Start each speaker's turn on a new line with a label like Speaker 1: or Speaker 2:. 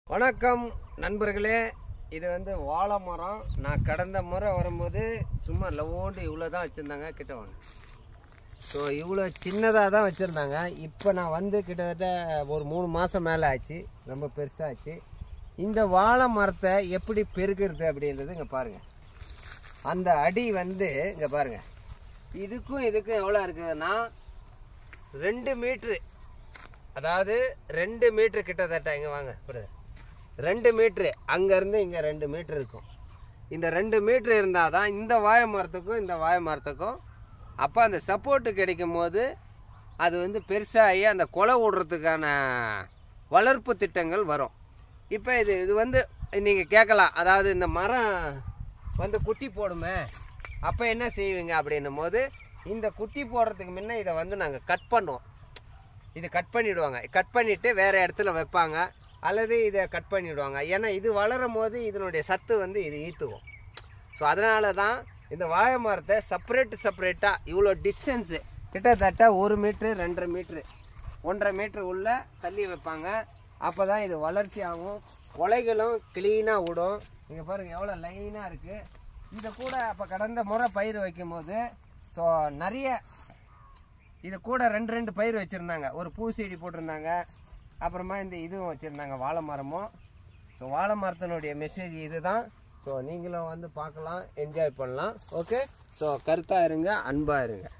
Speaker 1: வணக்கம் நண்பர்களே இது வந்து வாழை மரம் நான் கடந்த முறை வரும்போது சும்மா லவோண்டு இவ்வளோ தான் வச்சுருந்தாங்க கிட்ட வாங்க ஸோ இவ்வளோ சின்னதாக தான் வச்சுருந்தாங்க இப்போ நான் வந்து கிட்டத்தட்ட ஒரு மூணு மாதம் மேலே ஆச்சு ரொம்ப பெருசாச்சு இந்த வாழை மரத்தை எப்படி பெருக்கிறது அப்படின்றது இங்கே பாருங்கள் அந்த அடி வந்து இங்கே பாருங்கள் இதுக்கும் இதுக்கும் எவ்வளோ இருக்குதுன்னா ரெண்டு மீட்ரு அதாவது ரெண்டு மீட்ரு கிட்டத்தட்ட இங்கே வாங்க புரியுது ரெண்டு மீட்ரு அங்கேருந்து இங்கே ரெண்டு மீட்ரு இருக்கும் இந்த ரெண்டு மீட்ரு இருந்தால் தான் இந்த வாழை மரத்துக்கும் இந்த வாழை மரத்துக்கும் அப்போ அந்த சப்போர்ட்டு கிடைக்கும் போது அது வந்து பெருசாகி அந்த கொலை விடுறதுக்கான வளர்ப்பு திட்டங்கள் வரும் இப்போ இது இது வந்து நீங்கள் கேட்கலாம் அதாவது இந்த மரம் வந்து குட்டி போடுமே அப்போ என்ன செய்வீங்க அப்படின்னும் போது இந்த குட்டி போடுறதுக்கு முன்ன இதை வந்து நாங்கள் கட் பண்ணுவோம் இது கட் பண்ணிவிடுவாங்க கட் பண்ணிவிட்டு வேறு இடத்துல வைப்பாங்க அல்லது இதை கட் பண்ணிவிடுவாங்க ஏன்னா இது வளரும் போது இதனுடைய சத்து வந்து இது ஈத்துக்கும் ஸோ அதனால தான் இந்த வாழை மரத்தை செப்பரேட் செப்பரேட்டாக இவ்வளோ டிஸ்டன்ஸு கிட்டத்தட்ட ஒரு மீட்ரு ரெண்டரை மீட்ரு ஒன்றரை மீட்ரு உள்ள தள்ளி வைப்பாங்க அப்போ தான் இது வளர்ச்சி ஆகும் கொலைகளும் க்ளீனாக விடும் இங்கே பாருங்கள் எவ்வளோ லைனாக இருக்குது இதை கூட அப்போ கடந்த முறை பயிர் வைக்கும்போது ஸோ நிறைய இது கூட ரெண்டு ரெண்டு பயிர் வச்சுருந்தாங்க ஒரு பூச்செடி போட்டிருந்தாங்க அப்புறமா இந்த இதுவும் வச்சுருந்தாங்க வாழை மரமும் ஸோ வாழை மரத்தினுடைய மெசேஜ் இதுதான் ஸோ நீங்களும் வந்து பார்க்கலாம் என்ஜாய் பண்ணலாம் ஓகே ஸோ கருத்தாக இருங்க அன்பாக இருங்க